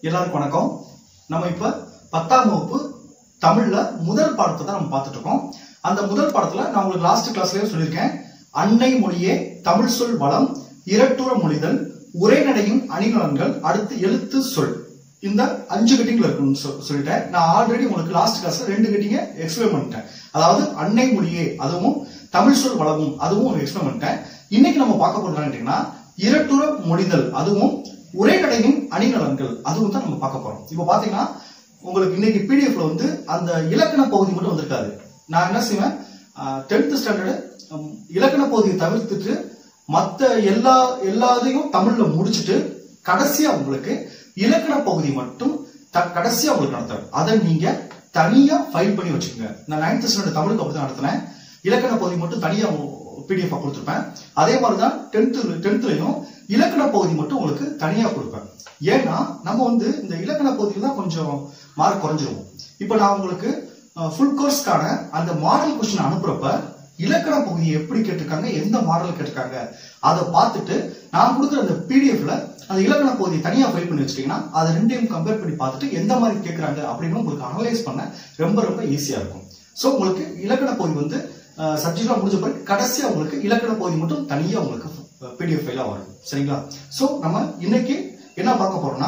எல்லாருக்கும் வணக்கம் நம்ம இப்ப பத்தாம் வகுப்பு தமிழ்ல முதல் பாடத்தை தான் நம்ம பார்த்துட்டு இருக்கோம் அந்த முதல் பாடத்துல நான் உங்களுக்கு லாஸ்ட் கிளாஸ்லயே சொல்லியிருக்கேன் அன்னை மொழியே தமிழ் சொல் வளம் இரட்டுற மொழிதல் உரைநடையும் அணிநலன்கள் அடுத்து எழுத்து சொல் இந்த அஞ்சு கட்டிங்ல இருக்குன்னு சொ- சொல்லிட்டேன் நான் ஆல்ரெடி உங்களுக்கு லாஸ்ட் கிளாஸ்ல ரெண்டு கட்டிங்க எக்ஸ்பிளைன் பண்ணிட்டேன் அதாவது அன்னை மொழியே அதுவும் தமிழ் சொல் வளமும் அதுவும் எக்ஸ்பிளைன் பண்ணிட்டேன் இன்னைக்கு நம்ம பார்க்க போறது என்னன்னா இரட்டுற மொழிதல் அதுவும் உரைநடையும் அணிநலன்கள் அதுவும் தான் நம்ம பார்க்க போறோம் இப்போ பாத்தீங்கன்னா உங்களுக்கு இன்னைக்கு பிடிஎஃப்ல வந்து அந்த இலக்கண பகுதி மட்டும் வந்திருக்காது நான் என்ன செய்வேன் டென்த் ஸ்டாண்டர்டு இலக்கண பகுதியை தவிர்த்துட்டு மத்த எல்லா எல்லாத்தையும் தமிழ்ல முடிச்சிட்டு கடைசியா உங்களுக்கு இலக்கண பகுதி மட்டும் த- கடைசியா உங்களுக்கு நடத்துறேன் அதை நீங்க தனியா ஃபைல் பண்ணி வச்சுக்கோங்க நான் நைன்த் ஸ்டாண்டர்ட் தமிழுக்கு அப்படி தான் நடத்தினேன் இலக்கண பகுதி மட்டும் தனியா பிடிஎஃப் கொடுத்துருப்பேன் அதே மாதிரி தான் டென்த்து டென்த்லையும் இலக்கண பகுதி மட்டும் உங்களுக்கு தனியா கொடுப்பேன் ஏன்னா நம்ம வந்து இந்த இலக்கண பகுதியில் தான் கொஞ்சம் மார்க் குறைஞ்சிருவோம் இப்போ நான் உங்களுக்கு ஃபுல் கோர்ஸ்க்கான அந்த மாடல் கொஸ்டின் அனுப்புறப்ப இலக்கண பகுதியை எப்படி கேட்டிருக்காங்க எந்த மாடல் கேட்டிருக்காங்க அதை பார்த்துட்டு நான் கொடுக்குற அந்த பிடிஎஃப்ல அந்த இலக்கண பகுதியை தனியா ஃபைல் பண்ணி வச்சிட்டீங்கன்னா அதை ரெண்டையும் கம்பேர் பண்ணி பார்த்துட்டு எந்த மாதிரி கேட்குறாங்க அப்படின்னு உங்களுக்கு அனலைஸ் பண்ண ரொம்ப ரொம்ப ஈஸியா இருக்கும் ஸோ உங்களுக்கு இலக்கண பகுதி வந்து சப்ஜெக்டா முடிஞ்ச பிறகு கடைசியா உங்களுக்கு இலக்கண பகுதி மட்டும் தனியா உங்களுக்கு பிடிஎஃப் ஃபைலா வரும் சரிங்களா ஸோ நம்ம இன்னைக்கு என்ன பார்க்க போறோம்னா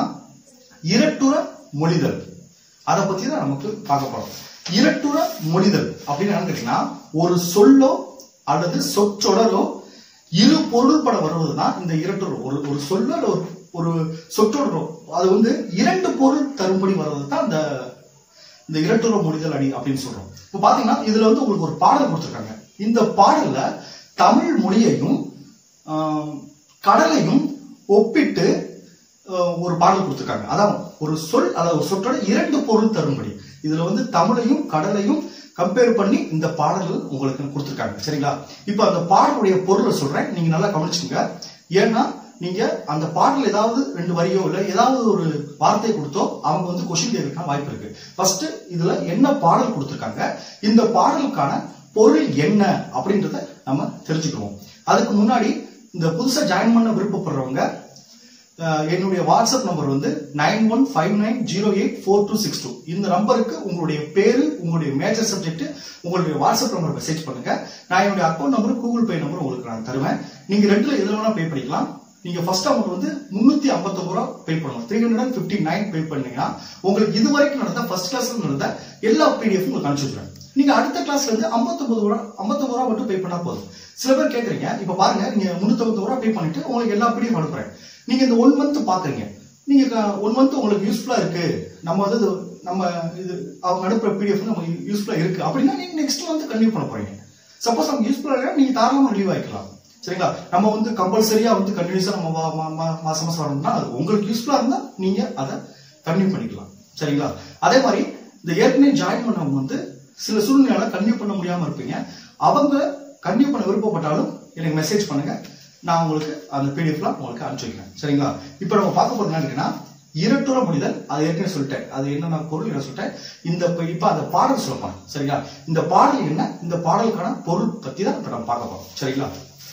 இரட்டுற மொழிதல் அதை பத்தி தான் நமக்கு பார்க்க போறோம் இரட்டுற மொழிதல் அப்படின்னு என்னன்னு கேட்டீங்கன்னா ஒரு சொல்லோ அல்லது சொற்றொடரோ இரு பொருள்பட வருவதுதான் இந்த இரட்டுற ஒரு ஒரு சொல்லோ அல்ல ஒரு ஒரு சொற்றொடரோ அது வந்து இரண்டு பொருள் தரும்படி வருவது தான் இந்த இந்த இரட்டுற மொழிதல் அடி அப்படின்னு சொல்றோம் இப்போ பாத்தீங்கன்னா இதுல வந்து உங்களுக்கு ஒரு பாடல் கொடுத்துருக்காங்க இந்த பாடல்ல தமிழ் மொழியையும் ஆம், கடலையும் ஒப்பிட்டு ஆஹ், ஒரு பாடல் கொடுத்துருக்காங்க அதான் ஒரு சொல் அதாவது ஒரு சொற்றோட இரண்டு பொருள் தரும்படி இதுல வந்து தமிழையும் கடலையும் கம்பேர் பண்ணி இந்த பாடல்கள் உங்களுக்கு கொடுத்துருக்காங்க சரிங்களா இப்போ அந்த பாடலுடைய பொருளை சொல்றேன் நீங்க நல்லா கவனிச்சுங்க ஏன்னா நீங்க அந்த பாடல் ஏதாவது ரெண்டு வரியோ இல்ல ஏதாவது ஒரு வார்த்தை கொடுத்தோ அவங்க வந்து கொஸ்டின் கேட்கறதுக்கான வாய்ப்பு இருக்கு ஃபர்ஸ்ட் இதுல என்ன பாடல் கொடுத்துருக்காங்க இந்த பாடலுக்கான பொருள் என்ன அப்படின்றத நம்ம தெரிஞ்சுக்குவோம் அதுக்கு முன்னாடி இந்த புதுசா ஜாயின் பண்ண விருப்பப்படுறவங்க அஹ், என்னுடைய வாட்ஸ்அப் நம்பர் வந்து nine one five nine zero eight four two six two இந்த நம்பருக்கு உங்களுடைய பேரு உங்களுடைய மேஜர் சப்ஜெக்ட் உங்களுடைய வாட்ஸ்அப் நம்பர் மெசேஜ் பண்ணுங்க நான் என்னுடைய account number Google Pay number உங்களுக்கு நான் தருவேன் நீங்க ரெண்டுல எதுல வேணா பே பண்ணிக்கலாம் நீங்க ஃபர்ஸ்ட் அமௌண்ட் வந்து முன்னூத்தி ஐம்பத்தொன்பது ரூபா பே பண்ணணும் three hundred and fifty nine pay பண்ணீங்கன்னா உங்களுக்கு இது வரைக்கும் நடந்த ஃபர்ஸ்ட் கிளாஸ்ல நடந்த எல்லா பிடிஎஃப் உங்களுக்கு அனுப்பிச்சு விடுறேன் நீங்க அடுத்த கிளாஸ்ல இருந்து 59 ரூபா 59 ரூபா மட்டும் பே பண்ணா போதும் சில பேர் கேக்குறீங்க இப்ப பாருங்க நீங்க முன்னூத்தி ரூபா பே பண்ணிட்டு உங்களுக்கு எல்லா பிடிஎஃப் அனுப்புறேன் நீங்க இந்த ஒன் மந்த் பாக்குறீங்க நீங்க ஒன் மந்த் உங்களுக்கு யூஸ்ஃபுல்லா இருக்கு நம்ம வந்து இது- நம்ம இது அவங்க அனுப்புற பிடிஎஃப் நம்ம யூஸ்ஃபுல்லா இருக்கு அப்படின்னா நீங்க நெக்ஸ்ட் மந்த் கண்டினியூ பண்ண போறீங்க சப்போஸ் அவங்க யூஸ்ஃபுல்லா இல்லைன்னா நீங்க தாராளமா ரிலீவ் ஆயிக்கலாம் சரிங்களா நம்ம வந்து கம்பல்சரியா வந்து கண்டினியூஸா நம்ம மா- மா- மா- மாசம் மாசம் வரணும்னா அது உங்களுக்கு யூஸ்ஃபுல்லா இருந்தா நீங்க அதை கண்டினியூ பண்ணிக்கலாம் சரிங்களா அதே மாதிரி இந்த ஏற்கனவே ஜாயின் பண்ணவங்க வந்து சில சூழ்நிலை கண்டினியூ பண்ண முடியாம இருப்பீங்க அவங்க கண்டினியூ பண்ண விருப்பப்பட்டாலும் எனக்கு மெசேஜ் பண்ணுங்க நான் உங்களுக்கு அந்த பிடிஎஃப்லாம் உங்களுக்கு அனுப்பிச்சு வைக்கிறேன் சரிங்களா இப்போ நம்ம பார்க்க போறது என்னன்னா இரட்டுற மொழிதல் அது ஏற்கனவே சொல்லிட்டேன் அது என்னென்ன பொருள் என்ன சொல்லிட்டேன் இந்த இப்ப- இப்ப அந்த பாடல் சொல்லப்போம் சரிங்களா இந்த பாடல் என்ன இந்த பாடலுக்கான பொருள் பத்தி தான் இப்ப நம்ம பார்க்க போறோம் சரிங்களா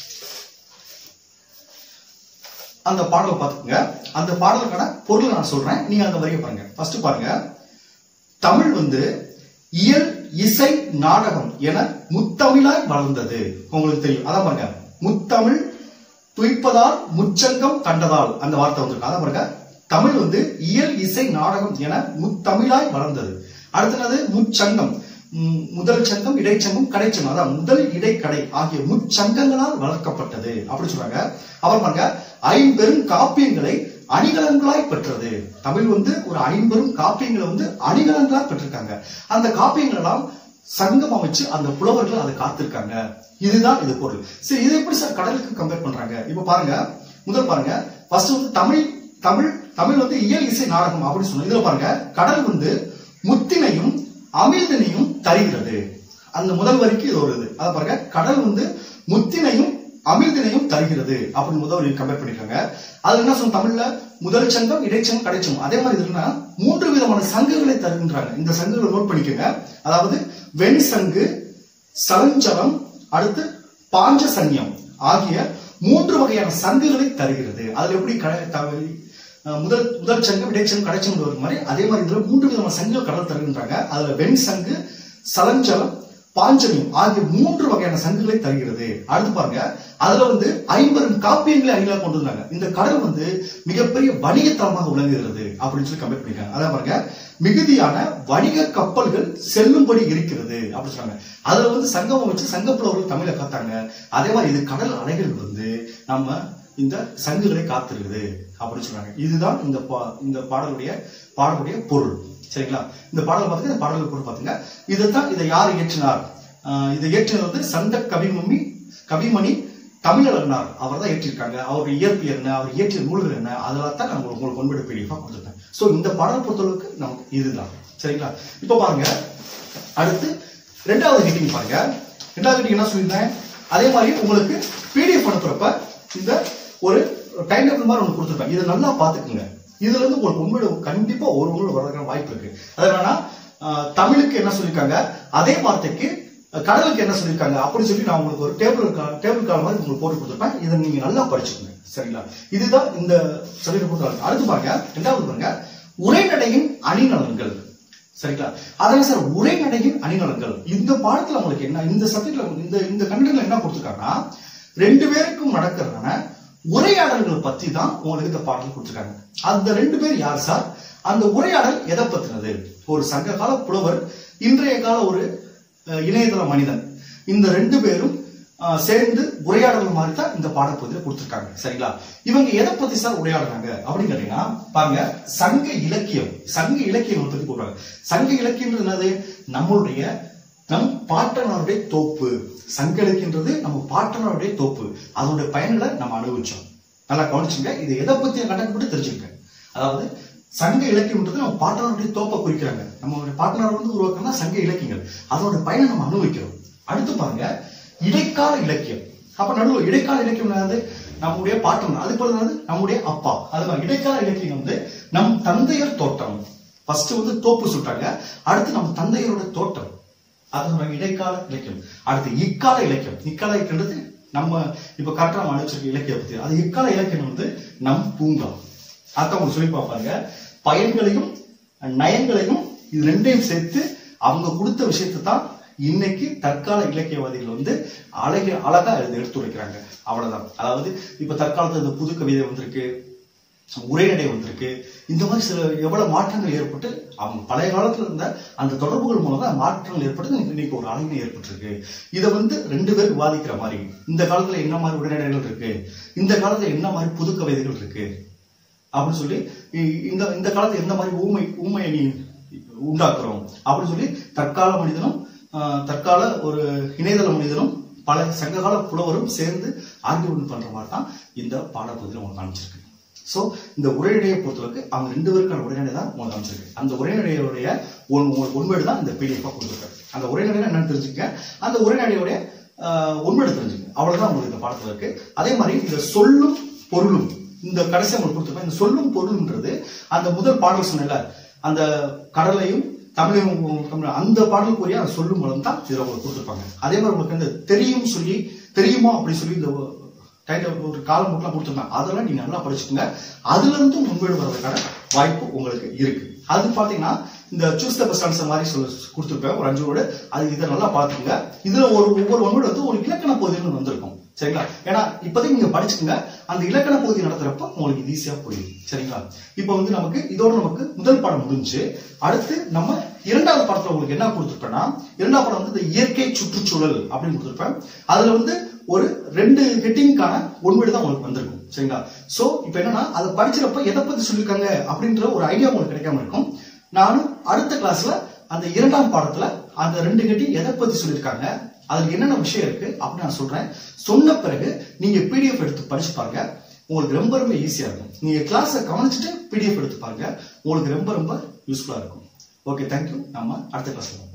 அந்த பாடலை பார்த்துக்கோங்க அந்த பாடலுக்கான பொருள் நான் சொல்றேன் நீங்க அந்த வரியை பாருங்க ஃபர்ஸ்ட் பாருங்க தமிழ் வந்து இயல் இசை நாடகம் என முத்தமிழாய் வளர்ந்தது உங்களுக்கு தெரியும் அதான் பாருங்க முத்தமிழ் துய்ப்பதால் முச்சங்கம் கண்டதால் அந்த வார்த்தை வந்திருக்கு அதான் பாருங்க தமிழ் வந்து இயல் இசை நாடகம் என முத்தமிழாய் வளர்ந்தது அடுத்தது முச்சங்கம் ம், முதல் சங்கம் இடைச்சங்கம் கடைச்சங்கம் அதான் முதல் இடைக்கடை ஆகிய முச்சங்கங்களால் வளர்க்கப்பட்டது அப்படி சொல்றாங்க அவர் பாருங்க ஐம்பெரும் காப்பியங்களை அணிகலன்களாய் பெற்றது தமிழ் வந்து ஒரு ஐம்பெரும் காப்பியங்களை வந்து அணிகலன்களாய் பெற்றிருக்காங்க அந்த காப்பியங்கள் எல்லாம் சங்கம் அமைச்சு அந்த புலவர்கள் அதை காத்திருக்காங்க இதுதான் இது பொருள் சரி இதை எப்படி சார் கடலுக்கு கம்பேர் பண்றாங்க இப்ப பாருங்க முதல் பாருங்க ஃபர்ஸ்ட் வந்து தமிழ் தமிழ் தமிழ் வந்து இயல் இசை நாடகம் அப்படின்னு சொன்னோம் இதுல பாருங்க கடல் வந்து முத்தினையும் அமிழ்தினையும் தருகிறது அந்த முதல் வரிக்கு இது ஒரு இது அதை பாருங்க கடல் வந்து முத்தினையும் அமிழ்தினையும் தருகிறது அப்படின்னு முதல் வரி கம்பேர் பண்ணிருக்காங்க அது என்ன சொல்லும் தமிழ்ல முதல் சங்கம் இடைச்சங்கம் கடைச்சங்கம் அதே மாதிரி இதுன்னா மூன்று விதமான சங்குகளை தருகின்றாங்க இந்த சங்குகளை நோட் பண்ணிக்கோங்க அதாவது வெண் சங்கு சலஞ்சலம் அடுத்து பாஞ்ச சன்யம் ஆகிய மூன்று வகையான சங்குகளை தருகிறது அதுல எப்படி க- த- அஹ், முதல் முதல் சங்கம் இடைச்சங்கம் கடைச்சங்கம் வரும் மாதிரி அதே மாதிரி இதுல மூன்று விதமான சங்குகள் கடல் தருகின்றாங்க அதுல வெண் சங்கு சலஞ்சலம் பாஞ்சமியம் ஆகிய மூன்று வகையான சங்குகளை தருகிறது அடுத்து பாருங்க அதுல வந்து ஐம்பெரும் காப்பியங்களை அணிலாக கொண்டு வந்தாங்க இந்த கடல் வந்து மிகப்பெரிய வணிக தளமாக விளங்குகிறது அப்படின்னு சொல்லி கம்பேர் பண்ணிருக்காங்க அதான் பாருங்க மிகுதியான வணிக கப்பல்கள் செல்லும்படி இருக்கிறது அப்படின்னு சொன்னாங்க அதுல வந்து சங்கமம் வச்சு சங்கப்புலவர்கள் தமிழை காத்தாங்க அதே மாதிரி இது கடல் அலைகள் வந்து நம்ம இந்த சங்குகளை காத்திருக்குது அப்படின்னு சொல்றாங்க இதுதான் இந்த பா- இந்த பாடலுடைய பாடலுடைய பொருள் சரிங்களா இந்த பாடல் பார்த்துங்க இந்த பாடலுடைய பொருள் பார்த்துங்க இதைத்தான் இதை யார் இயற்றினார் ஆஹ் இதை இயற்றினது வந்து சந்த கவிமணி கவிமணி தமிழகனார் அவர் தான் இயற்றிருக்காங்க அவருடைய இயற்பு என்ன அவர் இயற்றிய நூல்கள் என்ன அதெல்லாம் தான் நான் உங்களுக்கு உங்களுக்கு ஒன்பது பிடிஎஃபாக கொடுத்துருக்கேன் ஸோ இந்த பாடல் பொறுத்தளவுக்கு நமக்கு இதுதான் சரிங்களா இப்போ பாருங்க அடுத்து ரெண்டாவது ஹெட்டிங் பாருங்க ரெண்டாவது ஹெட்டிங் என்ன சொல்லியிருந்தேன் அதே மாதிரி உங்களுக்கு பிடிஎஃப் அனுப்புறப்ப இந்த ஒரு டைம் டேபிள் மாதிரி ஒன்று கொடுத்துருப்பேன் இதை நல்லா பார்த்துக்குங்க இதுல இருந்து உங்களுக்கு உண்மையில கண்டிப்பா ஒரு உண்மையில வர்றதுக்கான வாய்ப்பு இருக்கு அது என்னன்னா ஆஹ், தமிழுக்கு என்ன சொல்லியிருக்காங்க அதே வார்த்தைக்கு அஹ், கடலுக்கு என்ன சொல்லியிருக்காங்க அப்படின்னு சொல்லி நான் உங்களுக்கு ஒரு டேபிள் டேபிள் கால் மாதிரி உங்களுக்கு போட்டு கொடுத்துருப்பேன் இதை நீங்க நல்லா படிச்சுக்கோங்க சரிங்களா இதுதான் இந்த சொல்லிட்டு கொடுத்தாங்க அடுத்து பாருங்க ரெண்டாவது பாருங்க உரைநடையின் அணிநலன்கள் சரிங்களா அதான் சார் உரைநடையின் அணிநலன்கள் இந்த பாடத்துல உங்களுக்கு என்ன இந்த சப்ஜெக்ட்ல இந்த இந்த கண்டென்ட்ல என்ன கொடுத்துருக்காங்கன்னா ரெண்டு பேருக்கும் நடக்கிறதான உரையாடல்கள் பத்தி தான் உங்களுக்கு இந்த பாடல் கொடுத்துருக்காங்க அந்த ரெண்டு பேர் யார் சார் அந்த உரையாடல் எதை பத்தினது ஒரு சங்க கால புலவர் இன்றைய கால ஒரு அஹ், இணையதள மனிதன் இந்த ரெண்டு பேரும் அஹ், சேர்ந்து உரையாடல் மாதிரி தான் இந்த பாடப்பகுதியில கொடுத்துருக்காங்க சரிங்களா இவங்க எதை பத்தி சார் உரையாடுறாங்க அப்படின்னு கேட்டீங்கன்னா பாருங்க சங்க இலக்கியம் சங்க இலக்கியம் பத்தி கூடுறாங்க சங்க இலக்கியம்ன்றது என்னது நம்மளுடைய நம் பாட்டனாருடைய தோப்பு சங்க இலக்கியன்றது நம்ம பாட்டனாருடைய தோப்பு அதோட பயன்களை நம்ம அனுபவிச்சோம் நல்லா கவனிச்சுங்க இது எதை பத்தி கண்டக்ட் பண்ணி தெரிஞ்சுக்க அதாவது சங்க இலக்கியம்ன்றது நம்ம பாட்டனாருடைய தோப்பை குறிக்கிறாங்க நம்மளுடைய பாட்டனார் வந்து உருவாக்குறதா சங்க இலக்கியங்கள் அதோட பயனை நம்ம அனுபவிக்கிறோம் அடுத்து பாருங்க இடைக்கால இலக்கியம் அப்ப நடுவில் இடைக்கால இலக்கியம் என்னது நம்முடைய பாட்டன் அது போல என்னது நம்முடைய அப்பா அது மாதிரி இடைக்கால இலக்கியம் வந்து நம் தந்தையர் தோட்டம் ஃபர்ஸ்ட் வந்து தோப்பு சொல்லிட்டாங்க அடுத்து நம்ம தந்தையரோட தோட்டம் அது நம்ம இடைக்கால இலக்கியம் அடுத்து இக்கால இலக்கியம் இக்கால இலக்கியன்றது நம்ம இப்ப கரெக்டா நம்ம அனுப்பிச்சிருக்க இலக்கிய பத்தி அது இக்கால இலக்கியம் வந்து நம் பூங்கா அதான் உங்களுக்கு சொல்லி பார்ப்பாங்க பயன்களையும் நயங்களையும் இது ரெண்டையும் சேர்த்து அவங்க கொடுத்த விஷயத்தை தான் இன்னைக்கு தற்கால இலக்கியவாதிகள் வந்து அழகு அழகா எழுதி எடுத்து வைக்கிறாங்க அவ்வளவுதான் அதாவது இப்ப தற்காலத்துல இந்த புது கவிதை வந்திருக்கு உரைநடை வந்திருக்கு இந்த மாதிரி சில எவ்வளவு மாற்றங்கள் ஏற்பட்டு அவங்க பழைய காலத்துல இருந்த அந்த தொடர்புகள் மூலம் தான் மாற்றங்கள் ஏற்பட்டு இன்னைக்கு ஒரு அழகு ஏற்பட்டிருக்கு இதை வந்து ரெண்டு பேர் விவாதிக்கிற மாதிரி இந்த காலத்துல என்ன மாதிரி உரைநடைகள் இருக்கு இந்த காலத்துல என்ன மாதிரி புது கவிதைகள் இருக்கு அப்படின்னு சொல்லி இ- இந்த இந்த காலத்துல எந்த மாதிரி ஊமை ஊமையை நீ உண்டாக்குறோம் அப்படின்னு சொல்லி தற்கால மனிதனும் ஆஹ், தற்கால ஒரு இணையதள மனிதனும் பல சங்ககால புலவரும் சேர்ந்து ஆர்கியூமெண்ட் பண்ற மாதிரி தான் இந்த பாடப்பகுதியில் உங்களுக்கு காமிச்சிருக்கு சோ இந்த உரைநடையை பொறுத்தவரைக்கு அவங்க ரெண்டு பேருக்கான உரைநடை தான் உங்களுக்கு காமிச்சிருக்கு அந்த உரைநடையுடைய ஒன் உங்களுக்கு உண்மைடு தான் இந்த பிடிஎஃப் கொடுத்துருக்கேன் அந்த உரைநடை என்னன்னு தெரிஞ்சுக்க அந்த உரைநடையுடைய ஆஹ், உண்மைடு தெரிஞ்சுக்க அவ்வளவுதான் உங்களுக்கு இந்த பாடத்துல இருக்கு அதே மாதிரி இந்த சொல்லும் பொருளும் இந்த கடைசி உங்களுக்கு கொடுத்துருப்பேன் இந்த சொல்லும் பொருள்ன்றது அந்த முதல் பாடல் சொன்னேன்ல அந்த கடலையும் தமிழையும் தமிழ் அந்த பாடலுக்குரிய அந்த சொல்லும் மூலம் தான் இதில் உங்களுக்கு கொடுத்துருப்பாங்க அதே மாதிரி உங்களுக்கு இந்த தெரியும் சொல்லி தெரியுமா அப்படி சொல்லி இந்த டைட்டில் ஒரு காலம் மட்டும் கொடுத்துருந்தாங்க அதெல்லாம் நீங்க நல்லா படிச்சுக்கோங்க அதுல இருந்து முன்வீடு வர்றதுக்கான வாய்ப்பு உங்களுக்கு இருக்கு அது பாத்தீங்கன்னா இந்த சூஸ் த பெஸ்ட் ஆன்சர் மாதிரி சொல்ல கொடுத்துருப்பேன் ஒரு அஞ்சு வேர்டு அது இதை நல்லா பார்த்துக்கோங்க இதுல ஒரு ஒவ்வொரு ஒன் வந்து ஒரு இலக்கண பகுதியில் வந்திருக்கும் சரிங்களா ஏன்னா இப்போதைக்கு நீங்க படிச்சுக்கோங்க அந்த இலக்கண பகுதி நடத்துறப்ப உங்களுக்கு இது ஈஸியா புரியும் சரிங்களா இப்போ வந்து நமக்கு இதோட நமக்கு முதல் பாடம் முடிஞ்சு அடுத்து நம்ம இரண்டாவது பாடத்துல உங்களுக்கு என்ன கொடுத்துருப்பேன்னா இரண்டாவது பாடம் வந்து இந்த இயற்கை சுற்றுச்சூழல் அப்படின்னு கொடுத்துருப்பேன் அதுல வந்து ஒரு ரெண்டு ஹெட்டிங்கான ஒன்வீடு தான் உங்களுக்கு வந்திருக்கும் சரிங்களா சோ இப்போ என்னன்னா அதை படிக்கிறப்ப எதை பத்தி சொல்லியிருக்காங்க அப்படின்ற ஒரு ஐடியா உங்களுக்கு கிடைக்காம இருக்கும் நானும் அடுத்த கிளாஸ்ல அந்த இரண்டாம் பாடத்துல அந்த ரெண்டு ஹெட்டிங் எதை பத்தி சொல்லியிருக்காங்க அதுல என்னென்ன விஷயம் இருக்கு அப்படின்னு நான் சொல்றேன் சொன்ன பிறகு நீங்க பிடிஎஃப் எடுத்து படிச்சு பாருங்க உங்களுக்கு ரொம்ப ரொம்ப ஈஸியா இருக்கும் நீங்க கிளாஸை கவனிச்சுட்டு பிடிஎஃப் எடுத்து பாருங்க உங்களுக்கு ரொம்ப ரொம்ப யூஸ்ஃபுல்லா இருக்கும் ஓகே தேங்க்யூ நம்ம அடுத்த கிளாஸ்ல